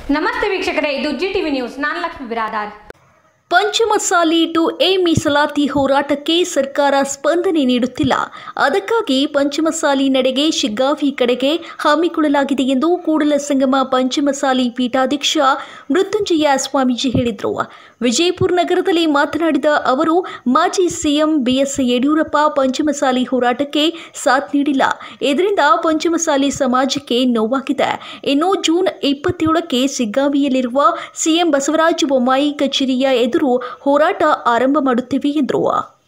ನಮಸ್ತೆ ವೀಕ್ಷಕರೇ ಇದು ಜಿ ಟಿವಿ ನ್ಯೂಸ್ ನಾನು ಲಕ್ಷ್ಮಿ ಬಿರಾದಾರ್ ಪಂಚಮಸಾಲಿ ಟು ಎ ಮೀಸಲಾತಿ ಹೋರಾಟಕ್ಕೆ ಸರ್ಕಾರ ಸ್ಪಂದನೆ ನೀಡುತ್ತಿಲ್ಲ ಅದಕ್ಕಾಗಿ ಪಂಚಮಸಾಲಿ ನಡೆಗೆ ಶಿಗ್ಗಾವಿ ಕಡೆಗೆ ಹಮ್ಮಿಕೊಳ್ಳಲಾಗಿದೆ ಎಂದು ಕೂಡಲ ಸಂಗಮ ಪಂಚಮಸಾಲಿ ಪೀಠಾಧ್ಯಕ್ಷ ಮೃತ್ಯುಂಜಯ ಸ್ವಾಮೀಜಿ ಹೇಳಿದರು ವಿಜಯಪುರ ನಗರದಲ್ಲಿ ಮಾತನಾಡಿದ ಅವರು ಮಾಜಿ ಸಿಎಂ ಬಿಎಸ್ ಯಡಿಯೂರಪ್ಪ ಪಂಚಮಸಾಲಿ ಹೋರಾಟಕ್ಕೆ ಸಾಥ್ ನೀಡಿಲ್ಲ ಇದರಿಂದ ಪಂಚಮಸಾಲಿ ಸಮಾಜಕ್ಕೆ ನೋವಾಗಿದೆ ಇನ್ನು ಜೂನ್ ಇಪ್ಪತ್ತೇಳಕ್ಕೆ ಸಿಗ್ಗಾವಿಯಲ್ಲಿರುವ ಸಿಎಂ ಬಸವರಾಜ ಬೊಮ್ಮಾಯಿ ಕಚೇರಿಯ ಎದುರು ಹೋರಾಟ ಆರಂಭ ಮಾಡುತ್ತೇವೆ ಎಂದರು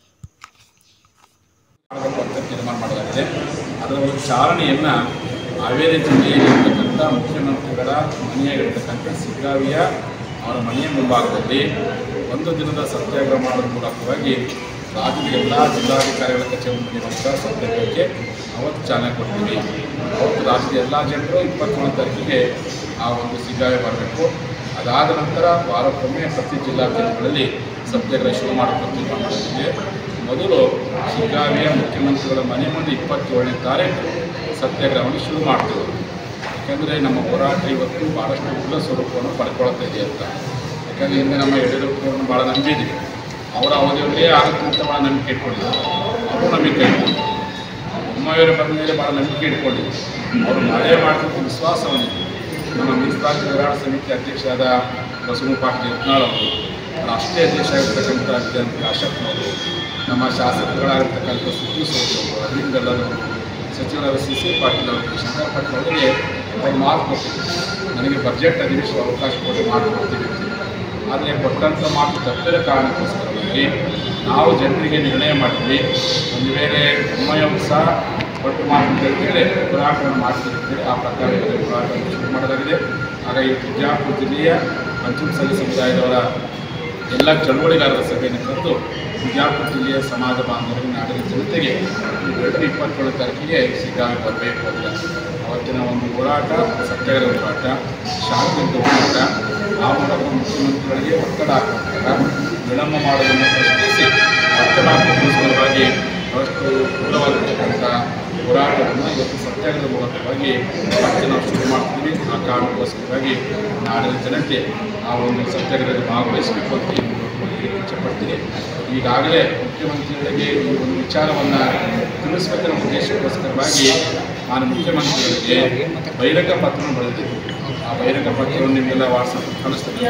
ಮಾಡಬೇಕು ಅಂತ ತೀರ್ಮಾನ ಮಾಡಲಾಗಿದೆ ಅದರ ಒಂದು ಚಾಲನೆಯನ್ನು ಹಾವೇರಿ ಜಿಲ್ಲೆಯಲ್ಲಿರ್ತಕ್ಕಂಥ ಮುಖ್ಯಮಂತ್ರಿಗಳ ಮನೆಯಾಗಿರ್ತಕ್ಕಂಥ ಸಿಗ್ಗಾವಿಯ ಅವರ ಮನೆಯ ಮುಂಭಾಗದಲ್ಲಿ ಒಂದು ದಿನದ ಸತ್ಯಾಗ್ರಹ ಮಾಡೋದ್ರ ಮೂಲಕವಾಗಿ ರಾಜ್ಯದ ಎಲ್ಲ ಜಿಲ್ಲಾಧಿಕಾರಿಗಳ ಕಚೇರಿ ನಡೆಯುವಂಥ ಸತ್ಯಾಗ್ರಹಕ್ಕೆ ಅವತ್ತು ಚಾಲನೆ ಕೊಡ್ತೀವಿ ಅವತ್ತು ರಾಜ್ಯದ ಎಲ್ಲ ಜನರು ಇಪ್ಪತ್ತೇಳನೇ ತಾರೀಕಿಗೆ ಆ ಒಂದು ಸಿಗ್ಗಾವಿ ಬರಬೇಕು ಅದಾದ ನಂತರ ವಾರಕ್ಕೊಮ್ಮೆ ಪ್ರತಿ ಜಿಲ್ಲಾ ಕೇಂದ್ರಗಳಲ್ಲಿ ಸತ್ಯಾಗ್ರಹ ಶುರು ಮಾಡಬೇಕು ತೀರ್ಮಾನ ಮಾಡಿದ್ದೀವಿ ಮೊದಲು ಶಿಗ್ಗಾವಿಯ ಮುಖ್ಯಮಂತ್ರಿಗಳ ಮನೆ ಮುಂದೆ ಇಪ್ಪತ್ತೇಳನೇ ತಾರೀಕು ಸತ್ಯಾಗ್ರಹವನ್ನು ಶುರು ಮಾಡ್ತೇವೆ ಯಾಕೆಂದರೆ ನಮ್ಮ ಹೋರಾಟ ಇವತ್ತು ಭಾಳಷ್ಟು ಉಗ್ರ ಸ್ವರೂಪವನ್ನು ಪಡ್ಕೊಳ್ತಾ ಇದೆ ಅಂತ ಯಾಕಂದರೆ ಹಿಂದೆ ನಮ್ಮ ಯಡಿಯೂರಪ್ಪನವ್ರನ್ನ ಭಾಳ ನಂಬಿದ್ವಿ ಅವರ ಅವಧಿಯಲ್ಲೇ ಆಗುತ್ತೆ ಅಂತ ಭಾಳ ನಂಬಿಕೆ ಇಟ್ಕೊಂಡಿದ್ರು ಅವರು ನಂಬಿಕೆ ಇಟ್ಕೊಂಡು ಬೊಮ್ಮಾಯಿಯವರು ಬಂದ ಮೇಲೆ ಭಾಳ ನಂಬಿಕೆ ಇಟ್ಕೊಂಡಿದ್ರು ಅವರು ಮಳೆ ಮಾಡ್ತಕ್ಕಂಥ ವಿಶ್ವಾಸವನ್ನು ನಮ್ಮ ಮೀಸಲಾತಿ ಹೋರಾಟ ಸಮಿತಿ ಅಧ್ಯಕ್ಷರಾದ ಬಸವನ ಪಾಟೀಲ್ ಯತ್ನಾಳ್ ಅವರು ರಾಷ್ಟ್ರೀಯ ಅಧ್ಯಕ್ಷ ಆಗಿರ್ತಕ್ಕಂಥ ವಿದ್ಯಾಂತ ಕಾಶಪ್ಪನವರು ನಮ್ಮ ಶಾಸಕರುಗಳಾಗಿರ್ತಕ್ಕಂಥ ಸುದ್ದಿ ಸೋದರಿ ಅವರು ಅರವಿಂದ್ ಗಲ್ಲದವರು ಸಚಿವರಾದ ಸಿ ಸಿ ಪಾಟೀಲ್ ಅವರು ಶಂಕರ್ ಪಾಟೀಲ್ ಅವರಿಗೆ ಅವ್ರು ಮಾತು ಕೊಟ್ಟಿದ್ರು ನನಗೆ ಬಜೆಟ್ ಅಧಿವೇಶನ ಅವಕಾಶ ಕೊಟ್ಟು ಮಾಡಿಕೊಡ್ತೀವಿ ಅಂತ ಆದರೆ ಕೊಟ್ಟಂಥ ಮಾತು ತಪ್ಪಿದ ಕಾರಣಕ್ಕೋಸ್ಕರವಾಗಿ ನಾವು ಜನರಿಗೆ ನಿರ್ಣಯ ಮಾಡಿದ್ವಿ ಒಂದು ವೇಳೆ ಬೊಮ್ಮಾಯಿಯವರು ಸಹ ಕೊಟ್ಟು ಮಾತು ಅಂತ ಹೇಳಿದ್ರೆ ಹೋರಾಟವನ್ನು ಮಾಡ್ತಿರ್ತೀವಿ ಆ ಪ್ರಕಾರ ಇವತ್ತು ಹೋರಾಟವನ್ನು ಶುರು ಮಾಡಲಾಗಿದೆ ಹಾಗಾಗಿ ಬಿಜಾಪುರ ಜಿಲ್ಲೆಯ ಪಂಚಮಸಾಲಿ ಸಮುದಾಯದವರ ಎಲ್ಲ ಚಳವಳಿಗಾರರ ಸಭೆಯನ್ನು ಕರೆದು ಬಿಜಾಪುರ ಜಿಲ್ಲೆಯ ಸಮಾಜ ಬಾಂಧವರಿಗೆ ನಾಡಿನ ಜನತೆಗೆ ಫೆಬ್ರವರಿ ಇಪ್ಪತ್ತೇಳು ತಾರೀಕಿಗೆ ಶಿಗ್ಗಾವಿ ಬರಬೇಕು ಅಂತ ಅವತ್ತಿನ ಒಂದು ಹೋರಾಟ ಸತ್ಯಾಗ್ರಹ ಹೋರಾಟ ಶಾಂತಿಯುತ ಹೋರಾಟ ಆ ಮೂಲಕ ಮುಖ್ಯಮಂತ್ರಿಗಳಿಗೆ ಒತ್ತಡ ಹಾಕುವಂತಹ ವಿಳಂಬ ಮಾಡೋದನ್ನು ಪ್ರಶ್ನಿಸಿ ಒತ್ತಡ ಹಾಕುವುದಕ್ಕೋಸ್ಕರವಾಗಿ ಬಹಳಷ್ಟು ದೂರವಾಗಿರ್ತಕ್ಕಂಥ ಹೋರಾಟವನ್ನು ಇವತ್ತು ಸತ್ಯಾಗ್ರಹದ ಮೂಲಕವಾಗಿ ಮತ್ತೆ ನಾವು ಶುರು ಮಾಡ್ತೀವಿ ಆ ಕಾರಣಕ್ಕೋಸ್ಕರವಾಗಿ ನಾಡಿನ ಜನತೆ ಆ ಒಂದು ಸತ್ಯಾಗ್ರಹದಲ್ಲಿ ಭಾಗವಹಿಸಬೇಕು ಅಂತ ಈ ಮೂಲಕವಾಗಿ ಹೇಳಕ್ಕೆ ಇಚ್ಛೆಪಡ್ತೀನಿ ಈಗಾಗಲೇ ಮುಖ್ಯಮಂತ್ರಿಗಳಿಗೆ ಈ ಒಂದು ವಿಚಾರವನ್ನು ತಿಳಿಸಬೇಕನ್ನೋ ಉದ್ದೇಶಕ್ಕೋಸ್ಕರವಾಗಿ ನಾನು ಮುಖ್ಯಮಂತ್ರಿಗಳಿಗೆ ಬಹಿರಂಗ ಪತ್ರವನ್ನು ಬರೆದಿದ್ದೆ ಆ ಬಹಿರಂಗ ಪತ್ರವನ್ನು ನಿಮಗೆಲ್ಲ ವಾಟ್ಸಪ್ ಕಳಿಸ್ತೇನೆ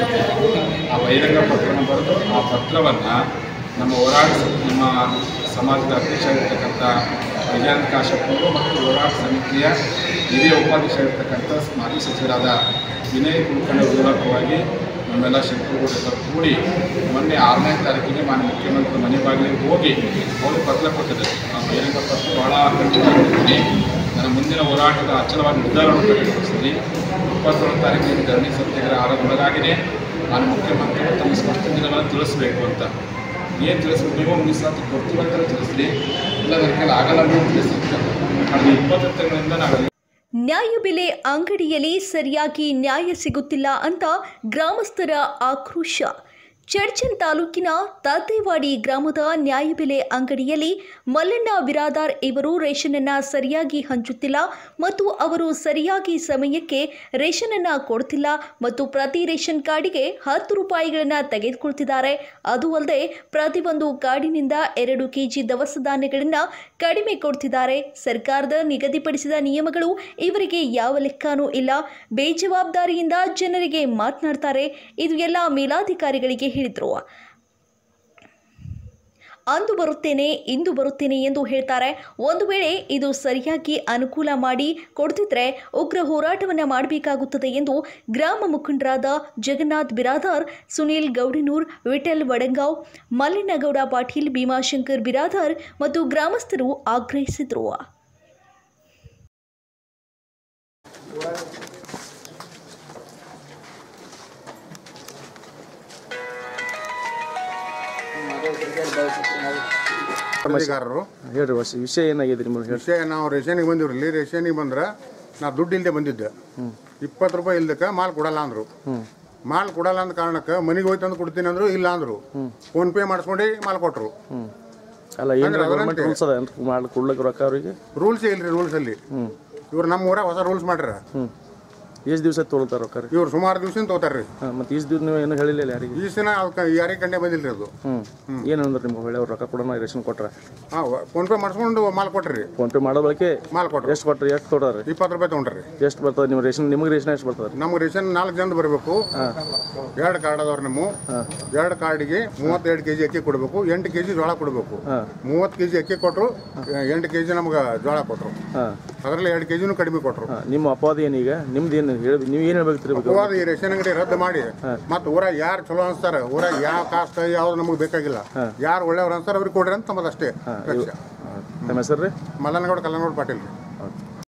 ಆ ಬಹಿರಂಗ ಪತ್ರವನ್ನು ಬರೆದು ಆ ಪತ್ರವನ್ನು ನಮ್ಮ ಹೋರಾಟ ಸ- ನಮ್ಮ ಸಮಾಜದ ಅಧ್ಯಕ್ಷ ಆಗಿರ್ತಕ್ಕಂಥ ವಿಜಯಂತ ಕಾಶಪ್ಪವರು ಮತ್ತು ಹೋರಾಟ ಸಮಿತಿಯ ಹಿರಿಯ ಉಪಾಧ್ಯಕ್ಷ ಆಗಿರ್ತಕ್ಕಂಥ ಮಾಜಿ ಸಚಿವರಾದ ವಿನಯ್ ಕುಲಕರ್ಣಿ ಮೂಲಕವಾಗಿ ನಮ್ಮೆಲ್ಲ ಶಂಕರಗೌಡ ಕೂಡಿ ಮೊನ್ನೆ ಆರನೇ ತಾರೀಕಿಗೆ ಮಾನ್ಯ ಮುಖ್ಯಮಂತ್ರಿ ಮನೆ ಬಾಗಿಲಿಗೆ ಹೋಗಿ ಅವರು ಪತ್ರ ಕೊಟ್ಟಿದ್ದಾರೆ ಆ ಬಹಿರಂಗ ಪತ್ರ ಭಾಳ ಖಂಡಿತವಾಗಿರ್ತೀನಿ ನನ್ನ ಮುಂದಿನ ಹೋರಾಟದ ಅಚಲವಾದ ನಿರ್ಧಾರವನ್ನು ತೆಗೆದುಕೊಳಿಸ್ತೀನಿ ಇಪ್ಪತ್ತೇಳು ತಾರೀಕಿಗೆ ಧರಣಿ ಸತ್ಯಾಗ್ರಹ ಆರಂಭವಾಗಿದೆ ನಾನು ಮುಖ್ಯಮಂತ್ರಿಗಳು ತಮ್ಮ ಸ್ಪಷ್ಟ ದಿನವನ್ನು ತಿಳಿಸಬೇಕು ಅಂತ ಏನು ತಿಳಿಸ್ಬೇಕು ನೀವು ಮೀಸಲಾತಿ ಕೊಡ್ತೀವಿ ಅಂತ ತಿಳಿಸ್ರಿ ಇಲ್ಲ ನನ್ನ ಕೈಲಿ ಆಗಲ್ಲ ನೀವು ತಿಳಿಸಿ ಕಳೆದ ಇಪ್ಪತ್ತು ತಿಂಗಳಿಂದ ನಾವೆಲ್ಲ ನ್ಯಾಯಬೆಲೆ ಅಂಗಡಿಯಲ್ಲಿ ಸರಿಯಾಗಿ ನ್ಯಾಯ ಸಿಗುತ್ತಿಲ್ಲ ಅಂತ ಗ್ರಾಮಸ್ಥರ ಆಕ್ರೋಶ ಚರ್ಚನ್ ತಾಲೂಕಿನ ತಾತೇವಾಡಿ ಗ್ರಾಮದ ನ್ಯಾಯಬೆಲೆ ಅಂಗಡಿಯಲ್ಲಿ ಮಲ್ಲಣ್ಣ ಬಿರಾದಾರ್ ಇವರು ರೇಷನನ್ನು ಸರಿಯಾಗಿ ಹಂಚುತ್ತಿಲ್ಲ ಮತ್ತು ಅವರು ಸರಿಯಾಗಿ ಸಮಯಕ್ಕೆ ರೇಷನನ್ನು ಕೊಡ್ತಿಲ್ಲ ಮತ್ತು ಪ್ರತಿ ರೇಷನ್ ಕಾರ್ಡಿಗೆ ಹತ್ತು ರೂಪಾಯಿಗಳನ್ನು ತೆಗೆದುಕೊಳ್ತಿದ್ದಾರೆ ಅದು ಅಲ್ಲದೆ ಪ್ರತಿಯೊಂದು ಕಾರ್ಡಿನಿಂದ ಎರಡು ಕೆಜಿ ದವಸ ಧಾನ್ಯಗಳನ್ನು ಕಡಿಮೆ ಕೊಡ್ತಿದ್ದಾರೆ ಸರ್ಕಾರದ ನಿಗದಿಪಡಿಸಿದ ನಿಯಮಗಳು ಇವರಿಗೆ ಯಾವ ಲೆಕ್ಕನೂ ಇಲ್ಲ ಬೇಜವಾಬ್ದಾರಿಯಿಂದ ಜನರಿಗೆ ಮಾತನಾಡ್ತಾರೆ ಇದು ಎಲ್ಲ ಮೇಲಾಧಿಕಾರಿಗಳಿಗೆ ಹೇಳಿದರು ಅಂದು ಬರುತ್ತೇನೆ ಇಂದು ಬರುತ್ತೇನೆ ಎಂದು ಹೇಳ್ತಾರೆ ಒಂದು ವೇಳೆ ಇದು ಸರಿಯಾಗಿ ಅನುಕೂಲ ಮಾಡಿ ಕೊಡ್ತಿದ್ರೆ ಉಗ್ರ ಹೋರಾಟವನ್ನು ಮಾಡಬೇಕಾಗುತ್ತದೆ ಎಂದು ಗ್ರಾಮ ಮುಖಂಡರಾದ ಜಗನ್ನಾಥ್ ಬಿರಾದಾರ್ ಸುನೀಲ್ ಗೌಡಿನೂರ್ ವಿಠಲ್ ವಡಂಗಾವ್ ಮಲ್ಲಿನಗೌಡ ಪಾಟೀಲ್ ಭೀಮಾಶಂಕರ್ ಬಿರಾದಾರ್ ಮತ್ತು ಗ್ರಾಮಸ್ಥರು ಆಗ್ರಹಿಸಿದರು ವರದಿಗಾರರು ಹೇಳ್ರಿ ವರ್ಷ ವಿಷಯ ಏನಾಗಿದೆ ನಿಮ್ಮಲ್ಲಿ ಹೇಳಿ ವಿಷಯ ನಾವು ರೇಷನ್ಗೆ ಬಂದಿವ್ರಿ ರೇಷನ್ಗೆ ಬಂದ್ರೆ ನಾ ದುಡ್ಡು ಇಲ್ಲದೆ ಬಂದಿದ್ದೆ ಇಪ್ಪತ್ತು ರೂಪಾಯಿ ಇಲ್ದಕ್ಕೆ ಮಾಲ್ ಕೊಡಲ್ಲ ಅಂದ್ರು ಮಾಲ್ ಕೊಡಲ್ಲ ಅಂದ ಕಾರಣಕ್ಕೆ ಮನೆಗೆ ಹೋಗಿ ತಂದು ಕೊಡ್ತೀನಿ ಅಂದ್ರು ಇಲ್ಲ ಅಂದ್ರು ಫೋನ್ ಪೇ ಮಾಡಿಸ್ಕೊಂಡು ಮಾಲ್ ಕೊಟ್ರು ಅಲ್ಲ ಏನು ಅಂದ್ರೆ ಗೌರ್ಮೆಂಟ್ ಅದರಂತೆ- ರೂಲ್ಸ್ ಅದ ಅಂತ ಮಾಡಿ ಕೊಡ್ಲಿಕ್ಕೆ ರೊಕ್ಕ ಅವರಿಗೆ ರೂಲ್ಸ್ ಇಲ್ರಿ ರೂಲ್ಸ್ ಅಲ್ಲಿ ಇವ್ರು ನಮ್ಮ ಊರಾಗ ಹೊಸ ರೂಲ್ಸ್ ಮಾಡ್ಯಾರ ಎಷ್ಟು ದಿವಸ ತೊಗೊಳ್ತಾರ ರೊಕ್ಕ ರೀ ಇವ್ರು ಸುಮಾರು ದಿವ್ಸ ತಗೋತಾರ್ರಿ ಹಾಂ ಮತ್ತು ಇಷ್ಟು ದಿವಸ ನೀವು ಏನು ಹೇಳಿಲ್ಲ ಯಾರಿಗೆ ಈ ದಿನ ಅದಕ್ಕೆ ಯಾರಿಗೆ ಕಂಡೆ ಬಂದಿಲ್ಲ ರೀ ಅದು ಹ್ಞೂ ಏನು ಅಂದ್ರೆ ನಿಮ್ಗೆ ಒಳ್ಳೆ ರೊಕ್ಕ ಕೊಡೋಣ ರೇಷನ್ ಕೊಟ್ರೆ ಹಾಂ ಫೋನ್ ಪೇ ಮಾಡಿಸ್ಕೊಂಡು ಮಾಲ್ ಕೊಟ್ರಿ ಫೋನ್ಪೇ ಮಾಡೋ ಬಳಕೆ ಮಾಲ್ ಕೊಟ್ರಿ ಎಷ್ಟು ಕೊಟ್ರಿ ಎಷ್ಟು ತೊಗೊಳ್ರಿ ಇಪ್ಪತ್ತು ರೂಪಾಯಿ ತೊಗೊಂಡ್ರಿ ಎಷ್ಟು ಬರ್ತದೆ ನಿಮ್ಮ ರೇಷನ್ ನಿಮಗೆ ರೇಷನ್ ಎಷ್ಟು ಬರ್ತದೆ ನಮ್ಗೆ ರೇಷನ್ ನಾಲ್ಕು ಜನ ಬರಬೇಕು ಎರಡು ಕಾರ್ಡ್ ಅದಾವ್ರಿ ನಮ್ಮ ಎರಡು ಕಾರ್ಡಿಗೆ ಮೂವತ್ತೆರಡು ಕೆ ಜಿ ಅಕ್ಕಿ ಕೊಡಬೇಕು ಎಂಟು ಕೆ ಜಿ ಜೋಳ ಕೊಡಬೇಕು ಮೂವತ್ತು ಕೆ ಜಿ ಅಕ್ಕಿ ಕೊಟ್ಟರು ಎಂಟು ಕೆ ಜಿ ನಮ್ಗೆ ಜೋಳ ಕೊಟ್ಟರು ಹಾಂ ಅದರಲ್ಲಿ ಎರಡು ಕೆ ಜಿನೂ ಕಡಿಮೆ ಕೊಟ್ಟರು ಹಾಂ ನಿಮ್ಮ ಅಪವಾದ ಏನೀಗ ನಿಮ್ದು ಏನು ಹೇಳಿ ನೀವು ಏನು ಹೇಳ್ಬೇಕ್ರಿ ಬಗ್ಗೆ ಅಪವಾದ ಈ ರೇಷನ್ ಅಂಗಡಿ ರದ್ದು ಮಾಡಿ ಮತ್ತೆ ಊರಾಗ ಯಾರು ಚಲೋ ಅನ್ಸ್ತಾರೆ ಊರಾಗ ಯಾವ ಕಾಸ್ಟ್ ಯಾವ್ದು ನಮಗೆ ಬೇಕಾಗಿಲ್ಲ ಯಾರು ಒಳ್ಳೆಯವ್ರು ಅನ್ಸ್ತಾರೆ ಅವ್ರಿಗೆ ಕೊಡ್ರಿ ಅಂತ ತಮ್ಮದಷ್ಟೇ ನಮ್ಮ ಹೆಸರು ರೀ ಮಲ್ಲನಗೌಡ ಕಲ್ಲನಗೌಡ ಪಾಟೀಲ್ ರೀ